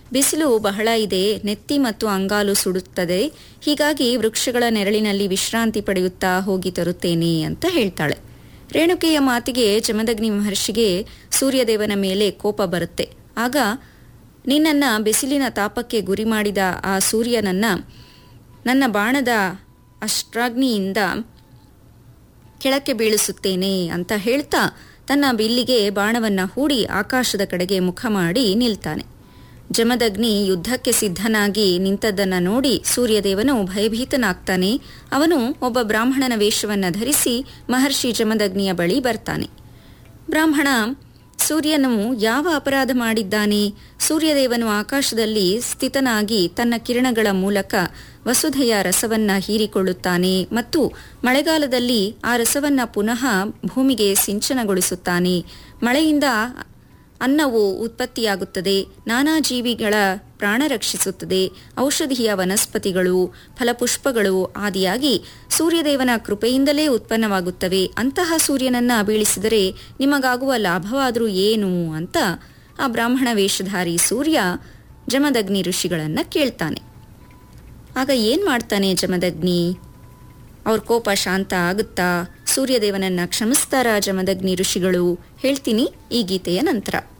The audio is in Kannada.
ಬಿಸಿಲು ಬಹಳ ಇದೆ ನೆತ್ತಿ ಮತ್ತು ಅಂಗಾಲು ಸುಡುತ್ತದೆ ಹೀಗಾಗಿ ವೃಕ್ಷಗಳ ನೆರಳಿನಲ್ಲಿ ವಿಶ್ರಾಂತಿ ಪಡೆಯುತ್ತಾ ಹೋಗಿ ತರುತ್ತೇನೆ ಅಂತ ಹೇಳ್ತಾಳೆ ರೇಣುಕೆಯ ಮಾತಿಗೆ ಜಮದಗ್ನಿ ಮಹರ್ಷಿಗೆ ಸೂರ್ಯದೇವನ ಮೇಲೆ ಕೋಪ ಬರುತ್ತೆ ಆಗ ನಿನ್ನನ್ನ ಬಿಸಿಲಿನ ತಾಪಕ್ಕೆ ಗುರಿ ಮಾಡಿದ ಆ ಸೂರ್ಯನನ್ನ ನನ್ನ ಬಾಣದ ಅಷ್ಟ್ರಾಗ್ನಿಯಿಂದ ಕೆಳಕ್ಕೆ ಬೀಳಿಸುತ್ತೇನೆ ಅಂತ ಹೇಳ್ತಾ ತನ್ನ ಬಿಲ್ಲಿಗೆ ಬಾಣವನ್ನ ಹೂಡಿ ಆಕಾಶದ ಕಡೆಗೆ ಮುಖ ಮಾಡಿ ನಿಲ್ತಾನೆ ಜಮದಗ್ನಿ ಯುದ್ಧಕ್ಕೆ ಸಿದ್ಧನಾಗಿ ನಿಂತದ್ದನ್ನ ನೋಡಿ ಸೂರ್ಯದೇವನು ಭಯಭೀತನಾಗ್ತಾನೆ ಅವನು ಒಬ್ಬ ಬ್ರಾಹ್ಮಣನ ವೇಷವನ್ನ ಧರಿಸಿ ಮಹರ್ಷಿ ಜಮದಗ್ನಿಯ ಬಳಿ ಬರ್ತಾನೆ ಬ್ರಾಹ್ಮಣ ಸೂರ್ಯನು ಯಾವ ಅಪರಾಧ ಮಾಡಿದ್ದಾನೆ ಸೂರ್ಯದೇವನು ಆಕಾಶದಲ್ಲಿ ಸ್ಥಿತನಾಗಿ ತನ್ನ ಕಿರಣಗಳ ಮೂಲಕ ವಸುಧೆಯ ರಸವನ್ನ ಹೀರಿಕೊಳ್ಳುತ್ತಾನೆ ಮತ್ತು ಮಳೆಗಾಲದಲ್ಲಿ ಆ ರಸವನ್ನ ಪುನಃ ಭೂಮಿಗೆ ಸಿಂಚನಗೊಳಿಸುತ್ತಾನೆ ಮಳೆಯಿಂದ ಅನ್ನವು ಉತ್ಪತ್ತಿಯಾಗುತ್ತದೆ ನಾನಾ ಜೀವಿಗಳ ಪ್ರಾಣ ರಕ್ಷಿಸುತ್ತದೆ ಔಷಧೀಯ ವನಸ್ಪತಿಗಳು ಫಲಪುಷ್ಪಗಳು ಆದಿಯಾಗಿ ಸೂರ್ಯದೇವನ ಕೃಪೆಯಿಂದಲೇ ಉತ್ಪನ್ನವಾಗುತ್ತವೆ ಅಂತಹ ಸೂರ್ಯನನ್ನ ಬೀಳಿಸಿದರೆ ನಿಮಗಾಗುವ ಲಾಭವಾದರೂ ಏನು ಅಂತ ಆ ಬ್ರಾಹ್ಮಣ ವೇಷಧಾರಿ ಸೂರ್ಯ ಜಮದಗ್ನಿ ಋಷಿಗಳನ್ನ ಕೇಳ್ತಾನೆ ಆಗ ಏನ್ ಮಾಡ್ತಾನೆ ಜಮದಗ್ನಿ ಅವ್ರ ಕೋಪ ಶಾಂತ ಆಗುತ್ತಾ ಸೂರ್ಯದೇವನನ್ನ ಕ್ಷಮಿಸ್ತಾರ ಜಮದಗ್ನಿ ಋಷಿಗಳು ಹೇಳ್ತೀನಿ ಈ ಗೀತೆಯ ನಂತರ